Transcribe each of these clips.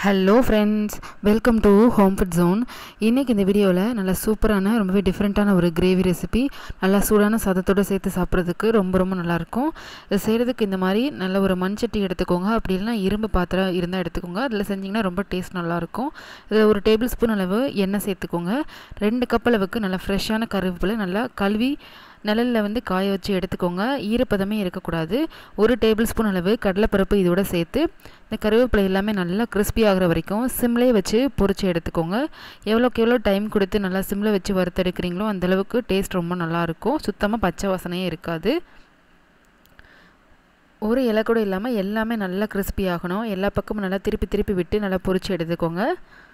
hello friends welcome to home food zone இன்றைக்கி இந்த வீடியோவில் நல்லா சூப்பரான ரொம்பவே டிஃப்ரெண்ட்டான ஒரு கிரேவி ரெசிபி நல்லா சூடான சாதத்தோடு சேர்த்து சாப்பிட்றதுக்கு ரொம்ப ரொம்ப நல்லாயிருக்கும் இது செய்கிறதுக்கு இந்த மாதிரி நல்ல ஒரு மண் சட்டி எடுத்துக்கோங்க அப்படி இல்லைனா இரும்பு பாத்திரம் இருந்தால் எடுத்துக்கோங்க அதில் செஞ்சிங்கன்னா ரொம்ப டேஸ்ட் நல்லாயிருக்கும் இதில் ஒரு டேபிள் ஸ்பூன் அளவு எண்ணெய் சேர்த்துக்கோங்க ரெண்டு கப் அளவுக்கு நல்லா ஃப்ரெஷ்ஷான கருவேப்பிலை நல்லா கழுவி நிழலில் வந்து காய வச்சு எடுத்துக்கோங்க ஈரப்பதமே இருக்கக்கூடாது ஒரு டேபிள் ஸ்பூன் அளவு கடலைப்பருப்பு இதோட சேர்த்து இந்த கருவேப்பிலை எல்லாமே நல்லா கிறிஸ்பி ஆகிற வரைக்கும் சிம்லேயே வச்சு பொரிச்சு எடுத்துக்கோங்க எவ்வளோக்கு எவ்வளோ டைம் கொடுத்து நல்லா சிம்மில் வச்சு வறுத்தெடுக்கிறீங்களோ அந்தளவுக்கு டேஸ்ட் ரொம்ப நல்லாயிருக்கும் சுத்தமாக பச்சை வாசனையே இருக்காது ஒரு இலை கூட இல்லாமல் எல்லாமே நல்லா கிறிஸ்பி ஆகணும் எல்லா பக்கமும் நல்லா திருப்பி திருப்பி விட்டு நல்லா பொரிச்சு எடுத்துக்கோங்க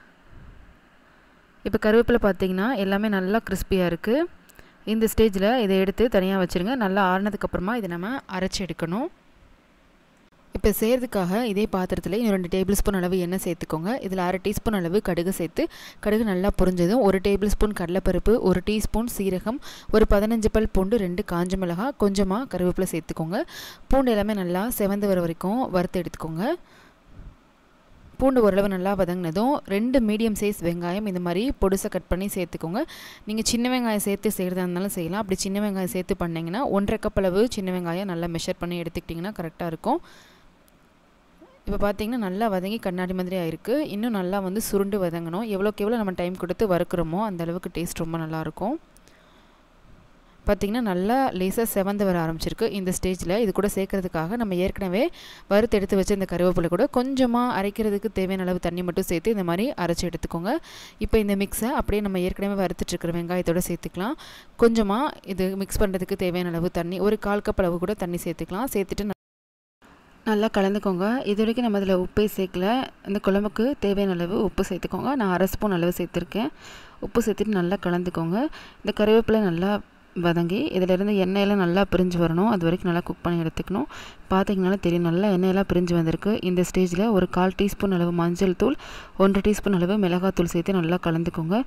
இப்போ கருவேப்பிலை பார்த்தீங்கன்னா எல்லாமே நல்லா கிறிஸ்பியாக இருக்குது இந்த ஸ்டேஜில் இதை எடுத்து தனியாக வச்சுருங்க நல்லா ஆறினதுக்கப்புறமா இதை நம்ம அரைச்சி எடுக்கணும் இப்போ செய்கிறதுக்காக இதே பாத்திரத்தில் இன்னும் ரெண்டு டேபிள் ஸ்பூன் அளவு எண்ணெய் சேர்த்துக்கோங்க இதில் அரை டீஸ்பூன் அளவு கடுகு சேர்த்து கடுகு நல்லா புரிஞ்சதும் ஒரு டேபிள் ஸ்பூன் கடலைப்பருப்பு ஒரு டீஸ்பூன் சீரகம் ஒரு பதினஞ்சு பல் பூண்டு ரெண்டு காஞ்ச மிளகாய் கொஞ்சமாக கருவேப்பிலை சேர்த்துக்கோங்க பூண்டு எல்லாமே நல்லா செவந்து வர வரைக்கும் வறுத்து எடுத்துக்கோங்க பூண்டு ஓரளவு நல்லா வதங்கினதும் ரெண்டு மீடியம் சைஸ் வெங்காயம் இந்த மாதிரி பொடுசை கட் பண்ணி சேர்த்துக்கோங்க நீங்கள் சின்ன வெங்காயம் சேர்த்து செய்கிறதா இருந்தாலும் செய்யலாம் அப்படி சின்ன வெங்காயம் சேர்த்து பண்ணிங்கன்னா ஒன்றரை கப் அளவு சின்ன வெங்காயம் நல்லா மெஷர் பண்ணி எடுத்துக்கிட்டிங்கன்னா கரெக்டாக இருக்கும் இப்போ பார்த்தீங்கன்னா நல்லா வதங்கி கண்ணாடி மாதிரி ஆயிருக்கு இன்னும் நல்லா வந்து சுருண்டு வதங்கணும் எவ்வளோக்கு எவ்வளோ நம்ம டைம் கொடுத்து வறுக்கிறோமோ அந்த அளவுக்கு டேஸ்ட் ரொம்ப நல்லாயிருக்கும் பார்த்திங்கன்னா நல்லா லேசாக செவந்து வர ஆரம்பிச்சிருக்கு இந்த ஸ்டேஜில் இது கூட சேர்க்குறதுக்காக நம்ம ஏற்கனவே வறுத்து எடுத்து வச்ச இந்த கருவேப்பிலை கூட கொஞ்சமாக அரைக்கிறதுக்கு தேவையான அளவு தண்ணி மட்டும் சேர்த்து இந்த மாதிரி அரைச்சி எடுத்துக்கோங்க இப்போ இந்த மிக்ஸை அப்படியே நம்ம ஏற்கனவே வறுத்துட்ருக்கிற வெங்காயத்தோடு சேர்த்துக்கலாம் கொஞ்சமாக இது மிக்ஸ் பண்ணுறதுக்கு தேவையான அளவு தண்ணி ஒரு கால் கப் அளவு கூட தண்ணி சேர்த்துக்கலாம் சேர்த்துட்டு நல்லா கலந்துக்கோங்க இது வரைக்கும் நம்ம அதில் உப்பே சேர்க்கல இந்த குழம்புக்கு தேவையான அளவு உப்பு சேர்த்துக்கோங்க நான் அரை ஸ்பூன் அளவு சேர்த்துருக்கேன் உப்பு சேர்த்துட்டு நல்லா கலந்துக்கோங்க இந்த கருவேப்பிலை நல்லா வதங்கி இதிலேருந்து எண்ணெயெல்லாம் நல்லா பிரிஞ்சு வரணும் அது வரைக்கும் நல்லா குக் பண்ணி எடுத்துக்கணும் பார்த்தீங்கனால தெரியும் நல்லா எண்ணெயெல்லாம் பிரிஞ்சு வந்திருக்கு இந்த ஸ்டேஜில் ஒரு கால் டீஸ்பூன் அளவு மஞ்சள் தூள் ஒன்றரை டீஸ்பூன் அளவு மிளகாத்தூள் சேர்த்து நல்லா கலந்துக்கோங்க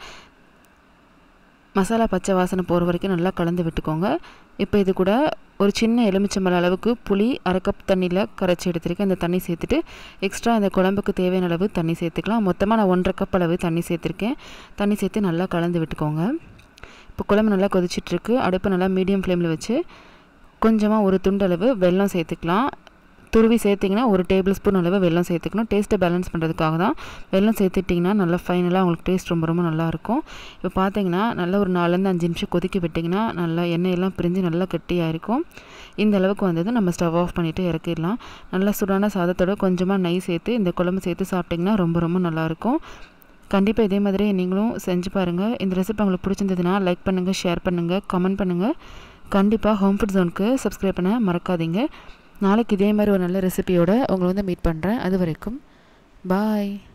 மசாலா பச்சை வாசனை போகிற வரைக்கும் நல்லா கலந்து விட்டுக்கோங்க இப்போ இது கூட ஒரு சின்ன எலுமிச்சம்பழ அளவுக்கு புளி அரை கப் தண்ணியில் கரைச்சி எடுத்துருக்கேன் அந்த தண்ணி சேர்த்துட்டு எக்ஸ்ட்ரா அந்த குழம்புக்கு தேவையான அளவு தண்ணி சேர்த்துக்கலாம் மொத்தமாக நான் ஒன்றரை கப் அளவு தண்ணி சேர்த்துருக்கேன் தண்ணி சேர்த்து நல்லா கலந்து விட்டுக்கோங்க இப்போ குழம்பு நல்லா கொதிச்சிட்ருக்கு அடுப்பை நல்லா மீடியம் ஃப்ளேமில் வச்சு கொஞ்சமாக ஒரு துண்டளவு வெல்லம் சேர்த்துக்கலாம் துருவி சேர்த்திங்கன்னா ஒரு டேபிள் ஸ்பூன் அளவு வெல்லம் சேர்த்துக்கணும் டேஸ்ட்டை பேலன்ஸ் பண்ணுறதுக்காக தான் வெல்லம் சேர்த்துட்டிங்கன்னா நல்லா ஃபைனலாக உங்களுக்கு டேஸ்ட் ரொம்ப ரொம்ப நல்லாயிருக்கும் இப்போ பார்த்தீங்கன்னா நல்லா ஒரு நாலுலேருந்து அஞ்சு நிமிஷம் கொதிக்க விட்டிங்கன்னா நல்லா எண்ணெயெல்லாம் பிரிஞ்சு நல்லா கெட்டியாக இருக்கும் இந்த அளவுக்கு வந்தது நம்ம ஸ்டவ் ஆஃப் பண்ணிவிட்டு இறக்கிடலாம் நல்லா சுடான சாதத்தோட கொஞ்சமாக நெய் சேர்த்து இந்த குழம்பு சேர்த்து சாப்பிட்டிங்கன்னா ரொம்ப ரொம்ப நல்லாயிருக்கும் கண்டிப்பாக இதே மாதிரி நீங்களும் செஞ்சு பாருங்கள் இந்த ரெசிபி உங்களுக்கு பிடிச்சிருந்ததுன்னா லைக் பண்ணுங்கள் ஷேர் பண்ணுங்கள் கமெண்ட் பண்ணுங்கள் கண்டிப்பாக ஹோம் ஃபுட் ஜோனுக்கு சப்ஸ்கிரைப் பண்ண மறக்காதீங்க நாளைக்கு இதே மாதிரி ஒரு நல்ல ரெசிபியோடு உங்களை வந்து மீட் பண்ணுறேன் அது வரைக்கும் பாய்